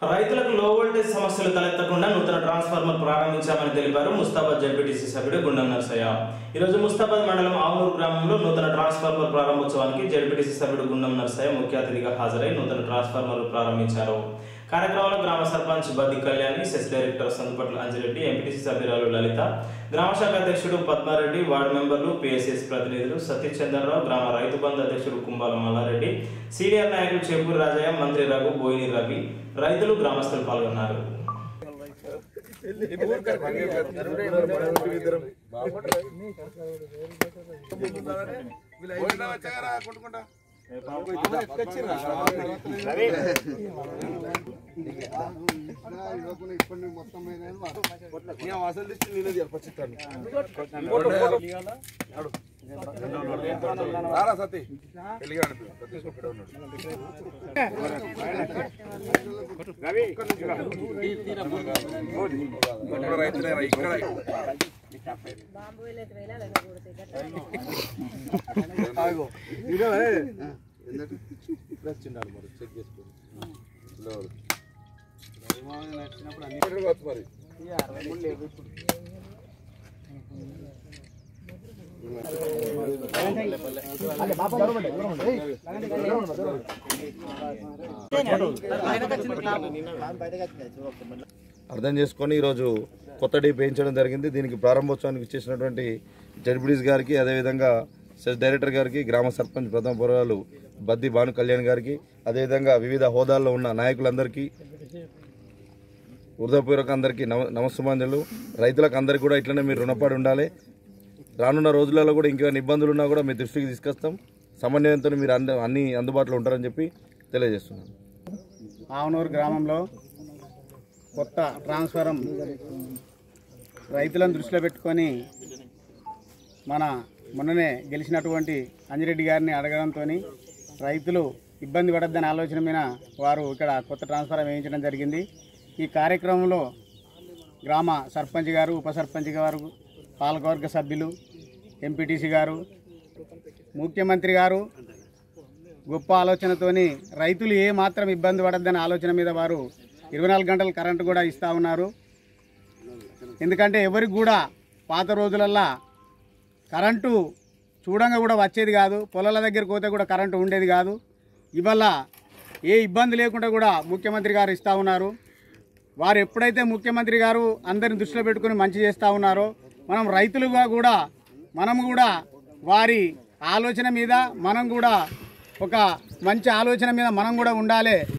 రైతులకు లో వోల్టేజ్ సమస్యలు తలెత్తకుండా నూతన ట్రాన్స్ఫార్మర్ ప్రారంభించామని తెలిపారు ముస్తాబాద్ జడ్పీటీసీ సభ్యుడు గుండం నర్సయ్య ఈరోజు ముస్తాబాద్ మండలం ఆవునూరు గ్రామంలో నూతన ట్రాన్స్ఫార్మర్ ప్రారంభోత్సవానికి జడ్పీటీసీ సభ్యుడు గుండం నర్సయ్య ముఖ్య అతిథిగా హాజరై నూతన ట్రాన్స్ఫార్మర్ ప్రారంభించారు కార్యక్రమంలో గ్రామ sarpanch Baddi Kalyani CESS director Sandupatla Anjireddy MPTC సభ్యురాలు లలిత గ్రామ శాఖ అధ్యక్షుడు పద్మారెడ్డి వార్డు మెంబర్లు పిఎస్ఎస్ ప్రతినిధులు సతీష్ చంద్రరావు గ్రామ రైతు బంధు అధ్యక్షుడు కుంబాల మల్లారెడ్డి సీనియర్ నాయకులు చేపూరి రాజయ్య మంత్రి రఘు బోయిని రవి రైతులు గ్రామస్తులు పాల్గొన్నారు అసలు లిస్ట్ నేనే చెప్పచ్చిస్తాను రారా సతీ పెళ్ళిగాడు సతీష్ ఒక్కడే ఉన్నాడు ఇక్కడ రైతులే రా, ఇక్కడ వచ్చిండాడు మరి చెక్ చేసుకోండి లోడు. ఇక్కడికి వచ్చు మరి అర్థం చేసుకొని ఈరోజు కొత్త డీ పెంచడం జరిగింది దీనికి ప్రారంభోత్సవానికి ఇచ్చేసినటువంటి జడ్పీడీస్ గారికి అదేవిధంగా సెస్ డైరెక్టర్ గారికి గ్రామ సర్పంచ్ ప్రథమ పౌరాలు బద్ది భాను కళ్యాణ్ గారికి అదేవిధంగా వివిధ హోదాల్లో ఉన్న నాయకులందరికీ హృదయపూర్వక అందరికీ నమ నమస్సుమాంజలు రైతులకు అందరికీ కూడా ఇట్లనే మీరు రుణపడి ఉండాలి రానున్న రోజులలో కూడా ఇంకేమైనా ఇబ్బందులు ఉన్నా కూడా మీ దృష్టికి తీసుకొస్తాం సమన్వయంతో మీరు అన్ని అన్ని అందుబాటులో ఉంటారని చెప్పి తెలియజేస్తున్నాను ఆవనూరు గ్రామంలో కొత్త ట్రాన్స్ఫారం రైతులను దృష్టిలో పెట్టుకొని మన మొన్ననే గెలిచినటువంటి అంజిరెడ్డి గారిని అడగడంతో రైతులు ఇబ్బంది పడద్దని ఆలోచన మీద వారు ఇక్కడ కొత్త ట్రాన్స్ఫారం వేయించడం జరిగింది ఈ కార్యక్రమంలో గ్రామ సర్పంచ్ గారు ఉప సర్పంచ్ గారు పాలకవర్గ సభ్యులు ఎంపీటీసీ గారు ముఖ్యమంత్రి గారు గొప్ప ఆలోచనతోని రైతులు ఏ మాత్రం ఇబ్బంది పడద్దనే ఆలోచన మీద వారు ఇరవై నాలుగు గంటల కరెంటు కూడా ఇస్తూ ఉన్నారు ఎందుకంటే ఎవరికి కూడా పాత రోజులల్లా కరెంటు చూడంగా కూడా వచ్చేది కాదు పొలాల దగ్గర పోతే కూడా కరెంటు ఉండేది కాదు ఇవాళ ఏ ఇబ్బంది లేకుండా కూడా ముఖ్యమంత్రి గారు ఇస్తూ ఉన్నారు వారు ఎప్పుడైతే ముఖ్యమంత్రి గారు అందరిని దృష్టిలో పెట్టుకుని మంచి చేస్తూ ఉన్నారో మనం రైతులుగా కూడా మనం కూడా వారి ఆలోచన మీద మనం కూడా ఒక మంచి ఆలోచన మీద మనం కూడా ఉండాలి